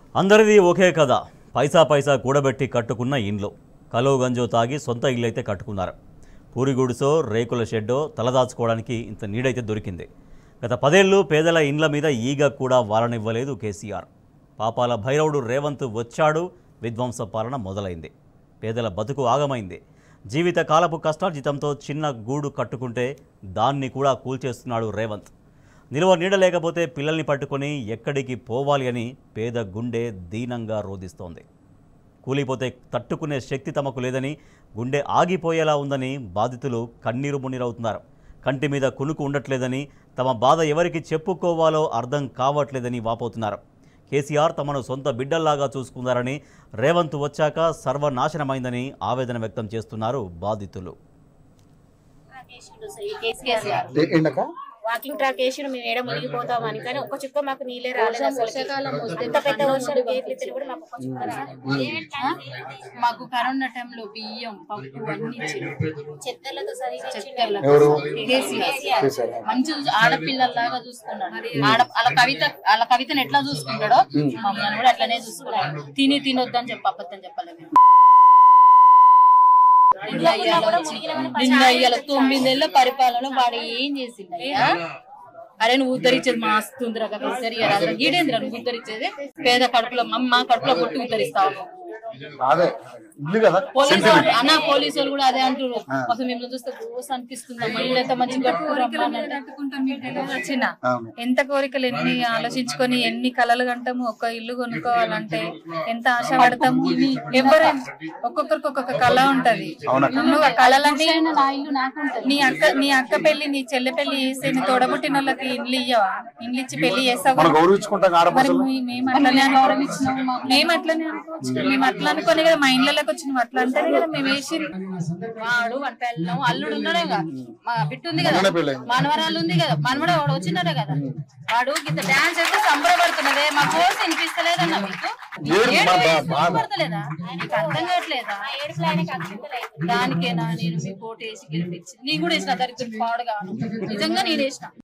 అందరిది ఒకే కథ పైసా పైసా కూడబెట్టి కట్టుకున్న ఇండ్లు కలో గంజో తాగి సొంత ఇల్లు అయితే కట్టుకున్నారు పూరిగూడుసో రేకుల షెడ్డో తలదాచుకోవడానికి ఇంత నీడైతే దొరికింది గత పదేళ్ళు పేదల ఇండ్ల మీద ఈగ కూడా వాలనివ్వలేదు కేసీఆర్ పాపాల భైరవుడు రేవంత్ వచ్చాడు విధ్వంస పాలన మొదలైంది పేదల బతుకు ఆగమైంది జీవిత కాలపు కష్టార్జితంతో చిన్న గూడు కట్టుకుంటే దాన్ని కూడా కూల్చేస్తున్నాడు రేవంత్ నిల్వ నీడ లేకపోతే పిల్లల్ని పట్టుకొని ఎక్కడికి పోవాలి అని పేద గుండె దీనంగా రోధిస్తోంది కూలిపోతే తట్టుకునే శక్తి తమకు లేదని గుండె ఆగిపోయేలా ఉందని బాధితులు కన్నీరు మున్నీరవుతున్నారు కంటి మీద కునుకు ఉండట్లేదని తమ బాధ ఎవరికి చెప్పుకోవాలో అర్థం కావట్లేదని వాపోతున్నారు కేసీఆర్ తమను సొంత బిడ్డల్లాగా చూసుకున్నారని రేవంత్ వచ్చాక సర్వనాశనమైందని ఆవేదన వ్యక్తం చేస్తున్నారు బాధితులు కేసీఆర్ ఏ- ఏంటక్క వాకింగ్ ట్రాక్ వేసి మేము ఏడ మునిగిపోతాం అని కానీ ఒక్క చుక్క మాకు నీళ్ళే రాలేదు అసలు ఎంత పెద్ద వర్షాలు కేకులు ఇచ్చినా కూడా మాకు ఒక్క చుక్క రాలేదు మాకు కరోనా టైంలో బియ్యం పప్పు అన్ని ఇచ్చిండు. చెత్తలతో సరిగా చక్కెరలు. ఎవరు కేసీఆర్ చేశారా? మంచి ఆడపిల్లల్లాగా చూసుకున్నాడు ఆడ వాళ్ళ కవిత వాళ్ళ కవితను ఎట్లా చూసుకుంటాడో మమ్మల్ని కూడా అట్లనే చూసుకున్నాడు తిని తినొద్దని చెప్పి అబద్ధం చెప్పాలి మేము. నిన్న ఇయ్యాల వచ్చి- నిన్న ఇయ్యాల తొమ్మిది నెలల పరిపాలన వాడు ఏం చేసిండు అయ్యా అరే నువ్వు ఉద్ధరించేది మా ఆస్తుందిరా కదా ఉద్ధరియరా గీడేంద్ర నువ్వు ఉద్ధరించేది పేద కడుపులో అమ్మ కడుపులో కొట్టి ఉద్ధరిస్తావు అదే ఇల్లు కదా పోలీసు వాళ్ళు అన్న పోలీసు వాళ్ళు కూడా అదే అంటున్నారు అసలు మిమ్మల్ని చూస్తే గోస అనిపిస్తుంది అమ్మ ఇల్లు ఎంత మంచిగా కట్టుకురమ్మా అని అంటే. వచ్చిన అవును. ఎంత కోరికలు ఎన్ని ఆలోచించుకొని ఎన్ని కలలు కంటాము ఒక ఇల్లు కొనుక్కోవాలంటే ఎంత ఆశపడతాము ఎవరైనా ఒక్కొక్కరికి ఒక్కొక్క కళ ఉంటది నువ్వు ఆ కళలన్నీ నా ఇల్లు నాకుంటది నీ అక్క నీ అక్క పెళ్లి నీ చెల్లె పెళ్లి చేస్తే నీ తోడబుట్టిన వాళ్ళకి ఇండ్లు ఇయ్యవా ఇండ్లు ఇచ్చి పెళ్లి చేస్తావు మనం గౌరవించుకుంటాం మరి ఆడపడుచులు మీ- మేము అట్లనే అనుకోవడం మేము అట్లనే అనుకోవచ్చు మేము అట్లా అనుకోని కదా మా ఇళ్ళలోకి వచ్చి నువ్వు అట్లా అంటేనే కదా మేము వేసి వాడు వాడి పెళ్ళం అల్లుడు ఉన్నాడే కదా మా బిట్టు ఉంది కదా మొన్ననే పెళ్ళయింది. మనవరాలు ఉంది కదా మనవడు వాడు వచ్చినాడే కదా వాడు ఇంత డాన్స్ చేస్తే సంబరపడుతున్నదే మా కోర్స్ వినిపిస్తలేదన్న మీకు ఏడు ఏడు బా- బా- వయసు బాధ. పడతలేదా నీకు అర్థం కావట్లేదా ఏడుపులు ఆయనకి అర్థం దానికేనా నేను మీ కోట వేసి గెలిపించి నీ కూడా వేసిన దరిద్రుడు పాడుగా నిజంగా నేను వేసిన